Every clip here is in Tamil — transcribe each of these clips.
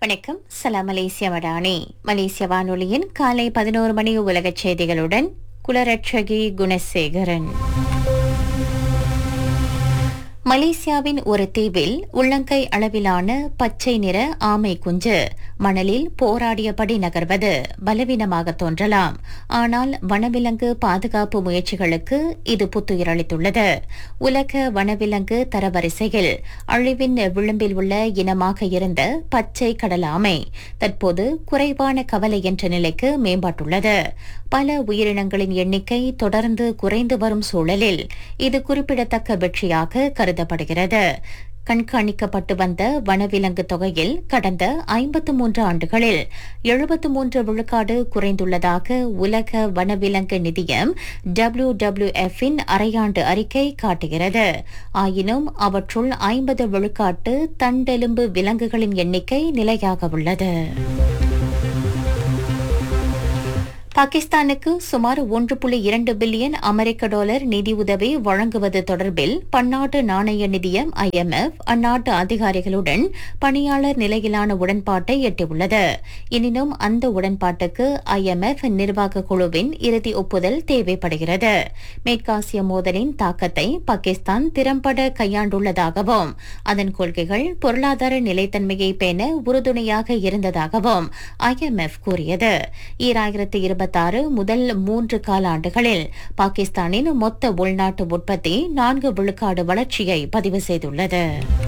வணக்கம் சலாம் மலேசிய வடானி மலேசிய வானொலியின் காலை பதினோரு மணி உலகச் செய்திகளுடன் குலரட்சகி குணசேகரன் மலேசியாவின் ஒரு தீவில் உள்ளங்கை அளவிலான பச்சை நிற ஆமை குஞ்சு மணலில் போராடியபடி நகர்வது பலவீனமாக தோன்றலாம் ஆனால் வனவிலங்கு பாதுகாப்பு முயற்சிகளுக்கு இது புத்துயிரளித்துள்ளது உலக வனவிலங்கு தரவரிசையில் அழிவின் விளிம்பில் உள்ள இனமாக இருந்த பச்சை கடல் ஆமை தற்போது குறைவான கவலை என்ற நிலைக்கு மேம்பட்டுள்ளது பல உயிரினங்களின் எண்ணிக்கை தொடர்ந்து குறைந்து வரும் சூழலில் இது குறிப்பிடத்தக்க வெற்றியாக கருதப்படுகிறது கண்காணிக்கப்பட்டு வந்த வனவிலங்கு தொகையில் கடந்த ஐம்பத்து மூன்று ஆண்டுகளில் எழுபத்து மூன்று விழுக்காடு குறைந்துள்ளதாக உலக வனவிலங்கு நிதியம் டபிள்யூ டபிள்யூ இன் அரையாண்டு அறிக்கை காட்டுகிறது ஆயினும் அவற்றுள் ஐம்பது விழுக்காட்டு தண்டெலும்பு விலங்குகளின் எண்ணிக்கை நிலையாக உள்ளது பாகிஸ்தானுக்கு சுமார் ஒன்று புள்ளி இரண்டு பில்லியன் அமெரிக்க டாலர் நிதியுதவி வழங்குவது தொடர்பில் பன்னாட்டு நாணய நிதியம் ஐஎம்எஃப் அந்நாட்டு அதிகாரிகளுடன் பணியாளர் நிலையிலான உடன்பாட்டை எட்டியுள்ளது எனினும் அந்த உடன்பாட்டுக்கு ஐஎம்எஃப் நிர்வாக குழுவின் இறுதி ஒப்புதல் தேவைப்படுகிறது மேற்காசிய மோதலின் தாக்கத்தை பாகிஸ்தான் திறம்பட கையாண்டுள்ளதாகவும் அதன் கொள்கைகள் பொருளாதார நிலைத்தன்மையை பேண உறுதுணையாக இருந்ததாகவும் ஐஎம்எஃப் கூறியது ஈராயிரத்தி இருபத்தாறு முதல் மூன்று காலாண்டுகளில் பாகிஸ்தானின் மொத்த உள்நாட்டு உற்பத்தி நான்கு விழுக்காடு வளர்ச்சியை பதிவு செய்துள்ளது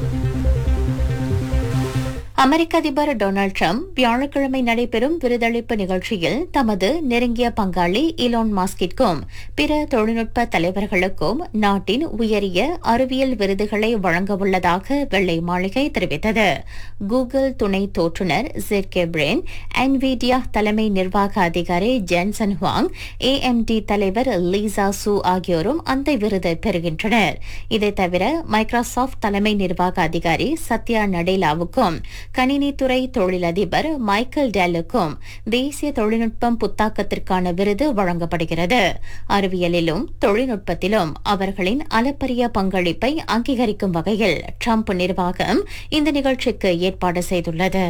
அமெரிக்க அதிபர் டொனால்டு டிரம்ப் வியாழக்கிழமை நடைபெறும் விருதளிப்பு நிகழ்ச்சியில் தமது நெருங்கிய பங்காளி இலோன் மாஸ்கிற்கும் பிற தொழில்நுட்ப தலைவர்களுக்கும் நாட்டின் உயரிய அறிவியல் விருதுகளை வழங்கவுள்ளதாக வெள்ளை மாளிகை தெரிவித்தது கூகுள் துணை தோற்றுநர் ஜெர்கே பிரென் என்விடியா தலைமை நிர்வாக அதிகாரி ஜென்சன் ஹுவாங் ஏஎம்டி தலைவர் லீசா சு ஆகியோரும் அந்த விருதை பெறுகின்றனர் இதை தவிர மைக்ரோசாஃப்ட் தலைமை நிர்வாக அதிகாரி சத்யா நடேலாவுக்கும் கணினித்துறை தொழிலதிபர் மைக்கேல் டேலுக்கும் தேசிய தொழில்நுட்பம் புத்தாக்கத்திற்கான விருது வழங்கப்படுகிறது அறிவியலிலும் தொழில்நுட்பத்திலும் அவர்களின் அளப்பரிய பங்களிப்பை அங்கீகரிக்கும் வகையில் ட்ரம்ப் நிர்வாகம் இந்த நிகழ்ச்சிக்கு ஏற்பாடு செய்துள்ளது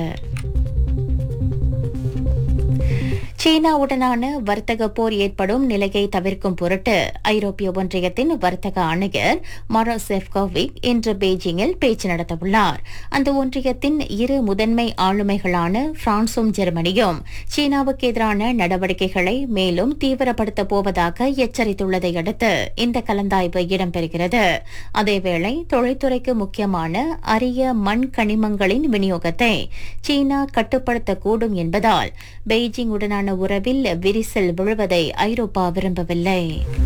சீனாவுடனான வர்த்தக போர் ஏற்படும் நிலையை தவிர்க்கும் பொருட்டு ஐரோப்பிய ஒன்றியத்தின் வர்த்தக ஆணையர் மரோ செஃப்கோவிக் இன்று பெய்ஜிங்கில் பேச்சு நடத்தவுள்ளார் அந்த ஒன்றியத்தின் இரு முதன்மை ஆளுமைகளான பிரான்சும் ஜெர்மனியும் சீனாவுக்கு எதிரான நடவடிக்கைகளை மேலும் தீவிரப்படுத்தப் போவதாக எச்சரித்துள்ளதை அடுத்து இந்த கலந்தாய்வு இடம்பெறுகிறது அதேவேளை தொழில்துறைக்கு முக்கியமான அரிய மண் கனிமங்களின் விநியோகத்தை சீனா கட்டுப்படுத்தக்கூடும் என்பதால் பெய்ஜிங் உடனான உறவில் விரிசல் விழுவதை ஐரோப்பா விரும்பவில்லை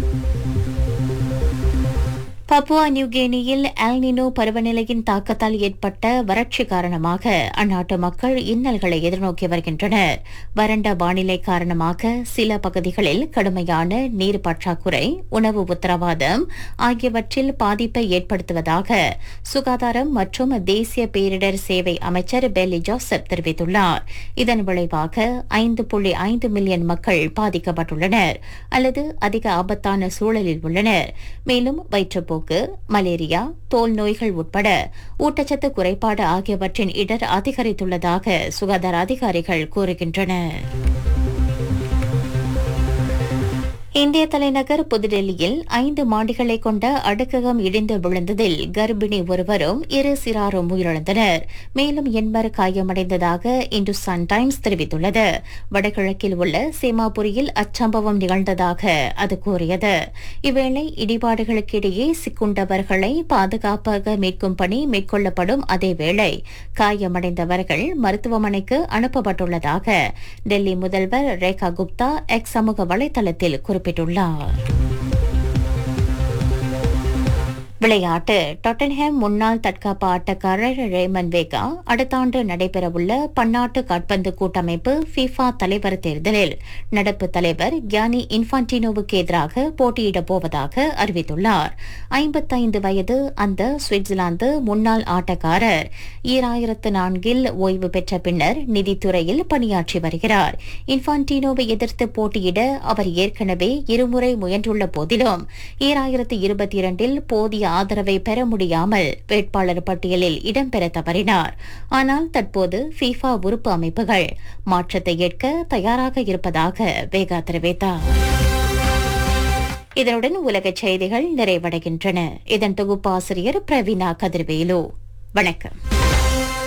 பப்புவா நியூகினியில் ஆல்னினோ பருவநிலையின் தாக்கத்தால் ஏற்பட்ட வறட்சி காரணமாக அந்நாட்டு மக்கள் இன்னல்களை எதிர்நோக்கி வருகின்றனர் வறண்ட வானிலை காரணமாக சில பகுதிகளில் கடுமையான நீர் பற்றாக்குறை உணவு உத்தரவாதம் ஆகியவற்றில் பாதிப்பை ஏற்படுத்துவதாக சுகாதாரம் மற்றும் தேசிய பேரிடர் சேவை அமைச்சர் பெல்லி ஜோசப் தெரிவித்துள்ளார் இதன் விளைவாக ஐந்து புள்ளி ஐந்து மில்லியன் மக்கள் பாதிக்கப்பட்டுள்ளனர் அல்லது அதிக ஆபத்தான சூழலில் உள்ளனர் மேலும் வயிற்றுப்போக்கு மலேரியா தோல் நோய்கள் உட்பட ஊட்டச்சத்து குறைபாடு ஆகியவற்றின் இடர் அதிகரித்துள்ளதாக சுகாதார அதிகாரிகள் கூறுகின்றனர் இந்திய தலைநகர் புதுடெல்லியில் ஐந்து மாடிகளை கொண்ட அடுக்ககம் இடிந்து விழுந்ததில் கர்ப்பிணி ஒருவரும் இரு சிறாரும் உயிரிழந்தனர் மேலும் எண்பர் காயமடைந்ததாக இந்துஸ்தான் டைம்ஸ் தெரிவித்துள்ளது வடகிழக்கில் உள்ள சீமாபுரியில் அச்சம்பவம் நிகழ்ந்ததாக அது கூறியது இவ்வேளை இடிபாடுகளுக்கிடையே சிக்குண்டவர்களை பாதுகாப்பாக மீட்கும் பணி மேற்கொள்ளப்படும் அதேவேளை காயமடைந்தவர்கள் மருத்துவமனைக்கு அனுப்பப்பட்டுள்ளதாக டெல்லி முதல்வர் ரேகா குப்தா எக்ஸ் சமூக வலைதளத்தில் குறிப்பிட்டார் குறிப்பிட்டுள்ளார் விளையாட்டு டொட்டன்ஹாம் முன்னாள் தற்காப்பு ஆட்டக்காரர் ரேமன் வேகா அடுத்த ஆண்டு நடைபெறவுள்ள பன்னாட்டு காட்பந்து கூட்டமைப்பு ஃபிஃபா தலைவர் தேர்தலில் நடப்பு தலைவர் கியானி இன்ஃபான்டினோவுக்கு எதிராக போட்டியிடப் போவதாக அறிவித்துள்ளார் ஐம்பத்தைந்து வயது அந்த சுவிட்சர்லாந்து முன்னாள் ஆட்டக்காரர் ஈராயிரத்து நான்கில் ஓய்வு பெற்ற பின்னர் நிதித்துறையில் பணியாற்றி வருகிறார் இன்ஃபான்டினோவை எதிர்த்து போட்டியிட அவர் ஏற்கனவே இருமுறை முயன்றுள்ள போதிலும் ஈராயிரத்து இருபத்தி இரண்டில் போதிய ஆதரவை பெற முடியாமல் வேட்பாளர் பட்டியலில் இடம்பெற தவறினார் ஆனால் தற்போது ஃபீஃபா உறுப்பு அமைப்புகள் மாற்றத்தை ஏற்க தயாராக இருப்பதாக வேகா தெரிவித்தார் இதனுடன் உலகச் செய்திகள் நிறைவடைகின்றன இதன் தொகுப்பாசிரியர் பிரவீனா கதிர்வேலு வணக்கம்